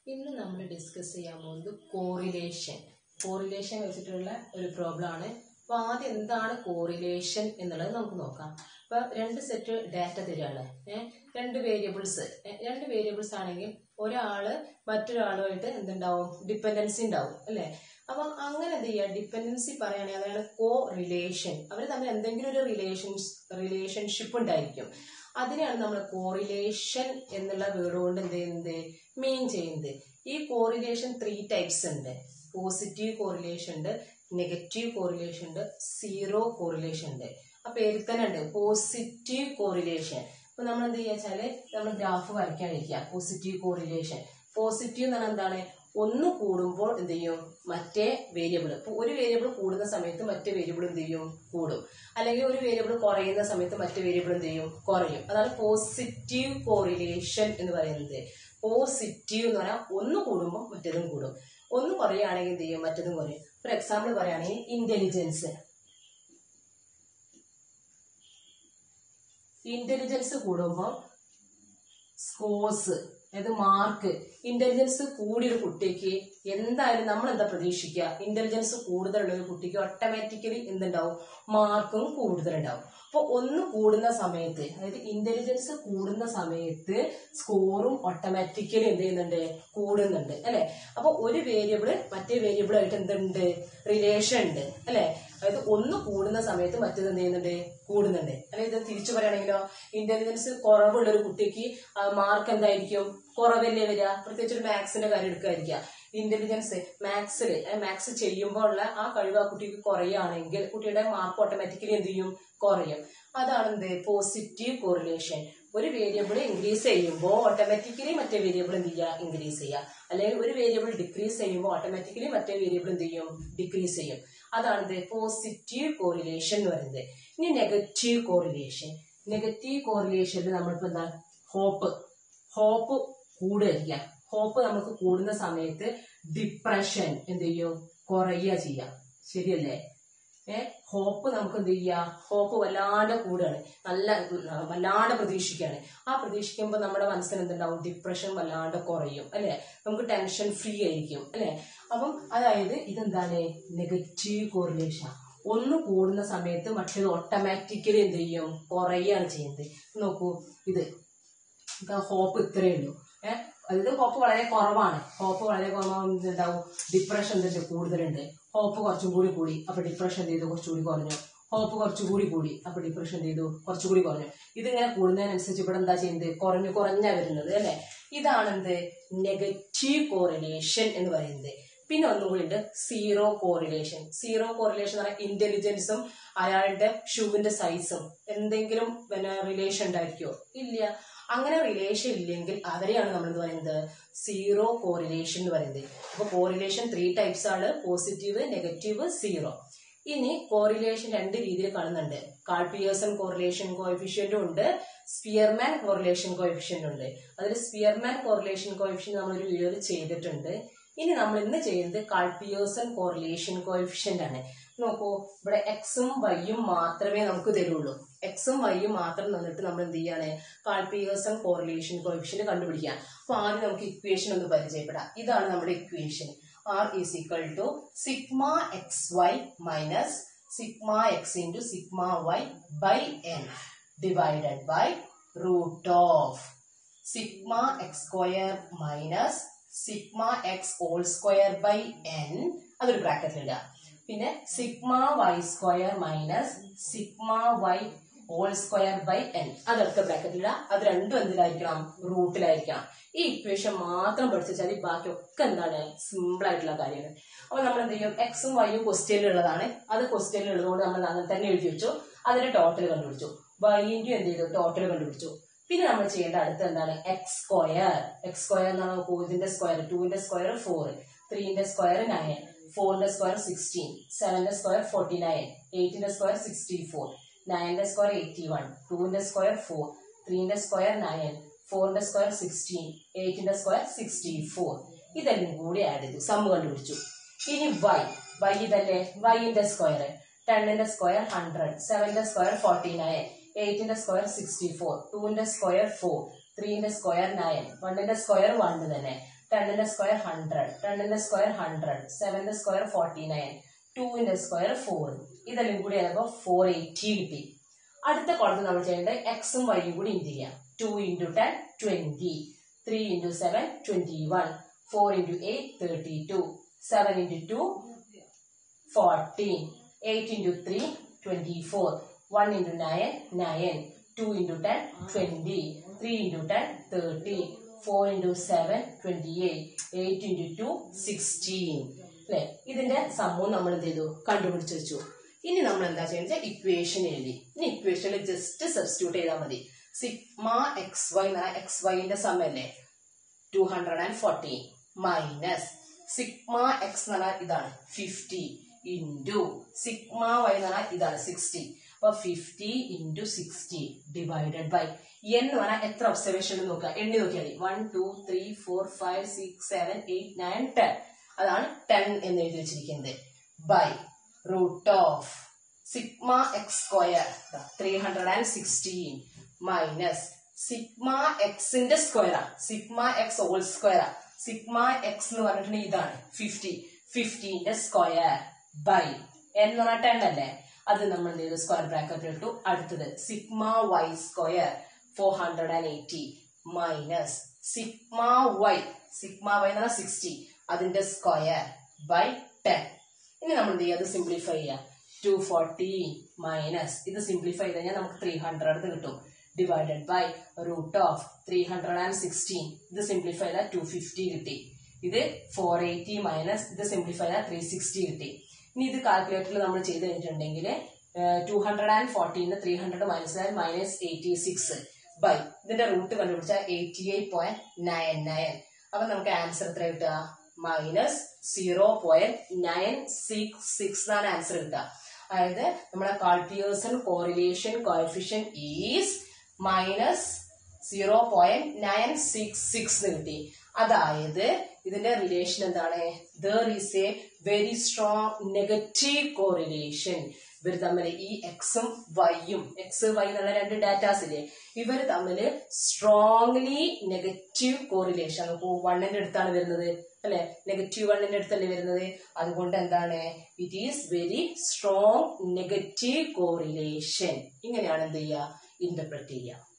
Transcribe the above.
ഇന്ന് നമ്മൾ ഡിസ്കസ് ചെയ്യാൻ പോകുന്നത് കോറിലേഷൻ കോറിലേഷൻ വെച്ചിട്ടുള്ള ഒരു പ്രോബ്ലം ആണ് അപ്പോൾ ആദ്യം എന്താണ് കോറിലേഷൻ എന്നുള്ളത് നമുക്ക് നോക്കാം അപ്പോൾ രണ്ട് സെറ്റ് ഡാറ്റ തരികയാണ് ഏഹ് രണ്ട് വേരിയബിൾസ് രണ്ട് വേരിയബിൾസ് ആണെങ്കിൽ ഒരാള് മറ്റൊരാളുമായിട്ട് എന്തുണ്ടാവും ഡിപ്പെൻഡൻസി ഉണ്ടാവും അല്ലേ അപ്പം അങ്ങനെ എന്ത് ചെയ്യുക ഡിപ്പെൻഡൻസി പറയുകയാണെങ്കിൽ അതാണ് കോ റിലേഷൻ അവർ തമ്മിൽ എന്തെങ്കിലും ഒരു റിലേഷൻസ് റിലേഷൻഷിപ്പ് ഉണ്ടായിരിക്കും അതിനെയാണ് നമ്മൾ കോറിലേഷൻ എന്നുള്ള വേർഡ് കൊണ്ട് എന്ത് ചെയ്യുന്നത് മീൻ ചെയ്യുന്നത് ഈ കോറിലേഷൻ ത്രീ ടൈപ്സ് ഉണ്ട് പോസിറ്റീവ് കോറിലേഷൻ ഉണ്ട് നെഗറ്റീവ് കോറിലേഷൻ ഉണ്ട് സീറോ കോറിലേഷൻ ഉണ്ട് ആ പേരിൽ തന്നെ ഉണ്ട് പോസിറ്റീവ് കോറിലേഷൻ അപ്പൊ നമ്മൾ എന്ത് ചെയ്യുക വെച്ചാല് നമ്മൾ ഗ്രാഫ് വരയ്ക്കാനിരിക്കുക പോസിറ്റീവ് കോറിലേഷൻ പോസിറ്റീവ് എന്ന് പറഞ്ഞാൽ എന്താണ് ഒന്ന് കൂടുമ്പോൾ എന്ത് ചെയ്യും മറ്റേ വേരിയബിൾ ഇപ്പൊ ഒരു വേരിയബിൾ കൂടുന്ന സമയത്ത് മറ്റേ വേരിയബിൾ എന്ത് ചെയ്യും കൂടും അല്ലെങ്കിൽ ഒരു വേരിയബിൾ കുറയുന്ന സമയത്ത് മറ്റേ വേരിയബിൾ എന്ത് ചെയ്യും കുറയും അതാണ് പോസിറ്റീവ് കോറിലേഷൻ എന്ന് പറയുന്നത് പോസിറ്റീവ് എന്ന് പറഞ്ഞാൽ ഒന്ന് കൂടുമ്പോൾ മറ്റേതും കൂടും ഒന്ന് കുറയുകയാണെങ്കിൽ എന്ത് ചെയ്യും മറ്റേതും കുറയും ഒരു എക്സാമ്പിൾ പറയുകയാണെങ്കിൽ ഇന്റലിജൻസ് ഇന്റലിജൻസ് കൂടുമ്പോൾ സ്കോഴ്സ് അതായത് മാർക്ക് ഇന്റലിജൻസ് കൂടിയൊരു കുട്ടിക്ക് എന്തായാലും നമ്മൾ എന്താ പ്രതീക്ഷിക്കുക ഇന്റലിജൻസ് കൂടുതലുള്ള ഒരു കുട്ടിക്ക് ഓട്ടോമാറ്റിക്കലി എന്തുണ്ടാവും മാർക്കും കൂടുതലുണ്ടാവും അപ്പൊ ഒന്ന് കൂടുന്ന സമയത്ത് അതായത് ഇന്റലിജൻസ് കൂടുന്ന സമയത്ത് സ്കോറും ഓട്ടോമാറ്റിക്കലി എന്ത് ചെയ്യുന്നുണ്ട് കൂടുന്നുണ്ട് അല്ലെ അപ്പൊ ഒരു വേരിയബിള് മറ്റേ വേരിയബിൾ ആയിട്ട് എന്തുണ്ട് റിലേഷൻ ഉണ്ട് അല്ലെ അതായത് ഒന്ന് കൂടുന്ന സമയത്ത് മറ്റേത് എന്ത് ചെയ്യുന്നുണ്ട് കൂടുന്നുണ്ട് അല്ലെങ്കിൽ ഇത് തിരിച്ചു പറയുകയാണെങ്കിലോ ഇന്റലിജൻസ് കുറവുള്ള ഒരു കുട്ടിക്ക് മാർക്ക് എന്തായിരിക്കും കുറവല്ലേ വരിക പ്രത്യേകിച്ച് ഒരു മാത്സിന്റെ കാര്യം എടുക്കാതിരിക്കുക ഇന്റലിജൻസ് മാത്സിൽ മാത്സ് ചെയ്യുമ്പോൾ ഉള്ള ആ കഴിവ് ആ കുട്ടിക്ക് കുറയുകയാണെങ്കിൽ കുട്ടിയുടെ മാർക്ക് ഓട്ടോമാറ്റിക്കലി എന്ത് ചെയ്യും കുറയും അതാണ് എന്ത് പോസിറ്റീവ് കോറിലേഷൻ ഒരു വേരിയബിൾ ഇൻക്രീസ് ചെയ്യുമ്പോൾ ഓട്ടോമാറ്റിക്കലി മറ്റേ വേരിയബിൾ എന്ത് ചെയ്യുക ഇൻക്രീസ് ചെയ്യുക അല്ലെങ്കിൽ ഒരു വേരിയബിൾ ഡിക്രീസ് ചെയ്യുമ്പോൾ ഓട്ടോമാറ്റിക്കലി മറ്റേ വേരിയബിൾ എന്ത് ചെയ്യും ഡിക്രീസ് ചെയ്യും അതാണ് പോസിറ്റീവ് കോറിലേഷൻ എന്ന് പറയുന്നത് ഇനി നെഗറ്റീവ് കോറിലേഷൻ നെഗറ്റീവ് കോറിലേഷനിൽ നമ്മളിപ്പോ എന്താ ഹോപ്പ് ഹോപ്പ് കൂടുക ഹോപ്പ് നമുക്ക് കൂടുന്ന സമയത്ത് ഡിപ്രഷൻ എന്ത് ചെയ്യും കുറയുക ചെയ്യാം ശരിയല്ലേ ഏ ഹോപ്പ് നമുക്ക് എന്ത് ചെയ്യുക ഹോപ്പ് വല്ലാണ്ട് കൂടുകയാണ് നല്ല വല്ലാണ്ട് പ്രതീക്ഷിക്കുകയാണ് ആ പ്രതീക്ഷിക്കുമ്പോൾ നമ്മുടെ മനസ്സിന് എന്തുണ്ടാവും ഡിപ്രഷൻ വല്ലാണ്ട് കുറയും അല്ലെ നമുക്ക് ടെൻഷൻ ഫ്രീ ആയിരിക്കും അല്ലെ അപ്പം അതായത് ഇതെന്താണ് നെഗറ്റീവ് കോറിലേഷൻ ഒന്ന് കൂടുന്ന സമയത്ത് മറ്റേത് ഓട്ടോമാറ്റിക്കലി എന്ത് ചെയ്യും കുറയുകയാണ് ചെയ്യുന്നത് നോക്കൂ ഇത് ഹോപ്പ് ഇത്രയേ ഉള്ളൂ ഏഹ് അതായത് ഹോപ്പ് വളരെ കുറവാണ് ഹോപ്പ് വളരെ കുറവാകുമ്പോൾ എന്താവും ഡിപ്രഷൻ എന്തുണ്ട് കൂടുതലുണ്ട് ഹോപ്പ് കുറച്ചും കൂടി കൂടി അപ്പൊ ഡിപ്രഷൻ എന്ത് ചെയ്തു കുറച്ചുകൂടി കുറഞ്ഞു ഹോപ്പ് കുറച്ചുകൂടി കൂടി അപ്പൊ ഡിപ്രഷൻ എന്ത് ചെയ്തു കുറച്ചുകൂടി കുറഞ്ഞു ഇതിങ്ങനെ കൂടുന്നതിനനുസരിച്ച് ഇവിടെ എന്താ ചെയ്യുന്നത് കുറഞ്ഞു കുറഞ്ഞാ വരുന്നത് അല്ലെ ഇതാണ് എന്ത് നെഗറ്റീവ് കോറിലേഷൻ എന്ന് പറയുന്നത് പിന്നെ ഒന്നുകൂടി ഉണ്ട് സീറോ കോറിലേഷൻ സീറോ കോറിലേഷൻ എന്ന് പറഞ്ഞാൽ ഇന്റലിജൻസും അയാളുടെ ഷൂവിന്റെ സൈസും എന്തെങ്കിലും പിന്നെ റിലേഷൻ ഉണ്ടായിരിക്കോ ഇല്ല അങ്ങനെ റിലേഷൻ ഇല്ലെങ്കിൽ അവരെയാണ് നമ്മൾ എന്ത് പറയുന്നത് സീറോ കോറിലേഷൻ എന്ന് പറയുന്നത് അപ്പൊ കോറിലേഷൻ ത്രീ ടൈപ്സ് ആണ് പോസിറ്റീവ് നെഗറ്റീവ് സീറോ ഇനി കോറിലേഷൻ രണ്ട് രീതിയിൽ കാണുന്നുണ്ട് കാൾപിയേഴ്സൺ കോറിലേഷൻ കോഎഫിഷ്യന്റും ഉണ്ട് സ്പിയർമാൻ കോറിലേഷൻ കോഎഫിഷ്യന്റും ഉണ്ട് അതിൽ സ്പിയർമാൻ കോറിലേഷൻ കോഎഫിഷ്യന്റ് നമ്മളൊരു വീഡിയോയിൽ ചെയ്തിട്ടുണ്ട് ഇനി നമ്മൾ ഇന്ന് ചെയ്യുന്നത് കാൾപിയേഴ്സൺ കോറിലേഷൻ കോഎഫിഷ്യന്റ് ആണ് നോക്കൂ ഇവിടെ എക്സും വൈയും മാത്രമേ നമുക്ക് തരുള്ളൂ എക്സും വൈയും മാത്രം തന്നിട്ട് നമ്മൾ എന്ത് ചെയ്യാണ് കാൾപിയേഴ്സൺ കോറിലേഷൻ കോഎഫിഷ്യന്റ് കണ്ടുപിടിക്കുക അപ്പൊ ആദ്യം നമുക്ക് ഇക്വേഷൻ ഒന്ന് പരിചയപ്പെടാം ഇതാണ് നമ്മുടെ equation R is equal to sigma X Y minus sigma X into sigma Y by N divided by root of sigma X square minus sigma X whole square by N അതൊരു ബ്രാക്കറ്റിൽ ഇടുക പിന്നെ sigma Y square minus sigma Y whole square by N അതെടുത്ത ബ്രാക്കറ്റിൽ ഇടുക അത് രണ്ടും എന്തിലായിരിക്കണം റൂട്ടിലായിരിക്കണം ഈ ഇക്വേഷൻ മാത്രം പഠിച്ചാൽ ബാക്കിയൊക്കെ എന്താണ് സിമ്പിൾ ആയിട്ടുള്ള കാര്യമാണ് അപ്പൊ നമ്മൾ എന്ത് ചെയ്യും എക്സും വൈയും ക്വസ്റ്റ്യനിൽ ഉള്ളതാണ് അത് ക്വസ്റ്റ്യനിൽ ഉള്ളതുകൊണ്ട് നമ്മൾ അങ്ങനെ തന്നെ എഴുതി വെച്ചു അതിന്റെ ടോട്ടൽ കണ്ടുപിടിച്ചു വൈൻ്റെ എന്ത് ചെയ്തു ടോട്ടൽ കണ്ടുപിടിച്ചു പിന്നെ നമ്മൾ ചെയ്യേണ്ട അടുത്ത് എന്താണ് എക്സ് സ്ക്വയർ എക്സ് സ്ക്വയർ എന്നാണ് നോക്കൂ ഇതിന്റെ സ്ക്വയർ ടുവിന്റെ സ്ക്വയർ ഫോർ ത്രീന്റെ സ്ക്വയർ നയൻ ഫോറിന്റെ സ്ക്വയർ സിക്സ്റ്റീൻ സെവന്റെ സ്ക്വയർ ഫോർട്ടി നയൻ എയ്റ്റിന്റെ സ്ക്വയർ സിക്സ്റ്റി ഫോർ നയന്റെ സ്ക്വയർ എയ്റ്റി വൺ ടുവിന്റെ സ്ക്വയർ ഫോർ ത്രീന്റെ സ്ക്വയർ നയൻ ഫോറിന്റെ സ്ക്വയർ സിക്സ്റ്റീൻ എയ്റ്റിന്റെ സ്ക്വയർ സിക്സ്റ്റി ഫോർ ഇതെല്ലാം കൂടി ആഡ് ചെയ്തു സമ്മ് കണ്ടുപിടിച്ചു ഇനി വൈ വൈ ഇതല്ലേ വൈന്റെ സ്ക്വയർ ടെന്നിന്റെ സ്ക്വയർ ഹൺഡ്രഡ് സെവന്റെ സ്ക്വയർ ഫോർട്ടി നയൻ എയ്റ്റിന്റെ സ്ക്വയർ സിക്സ്റ്റി ഫോർ ടുവിന്റെ സ്ക്വയർ ഫോർ ത്രീന്റെ സ്ക്വയർ നയൻ വണ്ണിന്റെ സ്ക്വയർ വൺ തന്നെ ടെന്നിന്റെ സ്ക്വയർ ഹൺഡ്രഡ് ടെന്നിന്റെ സ്ക്വയർ ഹൺഡ്രഡ് സെവന്റെ സ്ക്വയർ ഫോർട്ടി നയൻ ടൂവിന്റെ സ്ക്വയർ ഫോർ ഇതെല്ലാം കൂടി ആയപ്പോൾ ഫോർ എയ്റ്റി കിട്ടി അടുത്ത കോളത്തിൽ നമ്മൾ ചെയ്യേണ്ടത് എക്സും വൈയും കൂടി ഇൻറ്റു ചെയ്യാം two into ten twenty three into seven twenty one four into eight thirty two seven into two fourteen eight into three twenty four one into nine nine two into ten twenty three into ten thirty four into seven twenty eight eight into two sixteen അല്ലെ ഇതിന്റെ സമ്മവും നമ്മൾ എന്ത് ചെയ്തു കണ്ടുപിടിച്ച് വെച്ചു ഇനി നമ്മൾ എന്താ ചെയ്യുന്നത് ഇക്വേഷൻ എഴുതി ഇനി ഇക്വേഷനിൽ ജസ്റ്റ് സബ്സ്റ്റിറ്റ്യൂട്ട് ചെയ്താൽ മതി സിഗ്മ എക്സ് വൈ എന്ന എക്സ് വൈന്റെ സമയല്ലേ two hundred and fourteen minus sigma X എന്ന് പറഞ്ഞാൽ ഇതാണ് ഫിഫ്റ്റി ഇൻറ്റു സിഗ്മ വൈ എന്ന് പറഞ്ഞാൽ ഇതാണ് സിക്സ്റ്റി അപ്പൊ fifty into sixty divided by N എന്ന് പറഞ്ഞാൽ എത്ര ഒബ്സർവേഷൻ നോക്കുക എണ്ണി നോക്കിയാൽ മതി one two three four five six seven eight nine ten അതാണ് ടെൻ എന്ന് എഴുതി വെച്ചിരിക്കുന്നത് by root of sigma X square three hundred and sixteen minus sigma എക്സിന്റെ സ്ക്വയറാ സിഗ്മ എക്സ് ഹോൾ സ്ക്വയറാ സിഗ്മ എക്സ് എന്ന് പറഞ്ഞിട്ടുണ്ടെങ്കിൽ ഇതാണ് ഫിഫ്റ്റി ഫിഫ്റ്റീന്റെ സ്ക്വയർ ബൈ എന്ന് പറഞ്ഞാൽ ടെൻ അല്ലേ അത് നമ്മൾ എന്ത് ചെയ്തു സ്ക്വയർ ബ്രാക്കറ്റ് ഇട്ടു അടുത്തത് sigma Y square four hundred and eighty minus sigma Y sigma Y എന്ന് പറഞ്ഞാൽ സിക്സ്റ്റി അതിന്റെ സ്ക്വയർ ബൈ ടെൻ ഇനി നമ്മൾ എന്ത് ചെയ്യുക അത് സിംപ്ലിഫൈ ചെയ്യുക ടു ഫോർട്ടി മൈനസ് ഇത് സിംപ്ലിഫൈ ചെയ്ത് കഴിഞ്ഞാൽ നമുക്ക് ത്രീ ഹൺഡ്രഡ് കിട്ടും divided by root of three hundred and sixteen ഇത് സിംപ്ലിഫൈ ചെയ്താൽ ടു ഫിഫ്റ്റി കിട്ടി ഇത് ഫോർ എയ്റ്റി മൈനസ് ഇത് സിംപ്ലിഫൈ ചെയ്താൽ ത്രീ സിക്സ്റ്റി കിട്ടി ഇനി ഇത് കാൽക്കുലേറ്ററിൽ നമ്മൾ ചെയ്ത് കഴിഞ്ഞിട്ടുണ്ടെങ്കിൽ ടു ഹൺഡ്രഡ് ആൻഡ് ഫോർട്ടീന് ത്രീ ഹൺഡ്രഡ് മൈനസ് ആയാൽ മൈനസ് എയ്റ്റി സിക്സ് ബൈ ഇതിന്റെ റൂട്ട് കണ്ടുപിടിച്ചാൽ eighty eight point nine nine അപ്പൊ നമുക്ക് ആൻസർ എത്ര കിട്ടുക minus zero point nine six six എന്നാണ് ആൻസർ കിട്ടുക അതായത് നമ്മളെ Karl Pearson correlation coefficient is minus zero point nine six six കിട്ടി അതായത് ഇതിന്റെ റിലേഷൻ എന്താണ് there is a very strong negative correlation ഇവർ തമ്മിൽ ഈ എക്സും വൈയും എക്സ് വൈ എന്നുള്ള രണ്ട് ഡാറ്റാസ് ഇല്ലേ ഇവർ തമ്മിൽ സ്ട്രോങ്ലി നെഗറ്റീവ് കോറിലേഷൻ വണ്ണിന്റെ അടുത്താണ് വരുന്നത് അല്ലെ നെഗറ്റീവ് വണ്ണിന്റെ അടുത്തല്ലേ വരുന്നത് അതുകൊണ്ട് എന്താണ് it is very strong negative correlation ഇങ്ങനെയാണ് എന്ത് ചെയ്യുക ഇന്റർപ്രറ്റ് ചെയ്യുക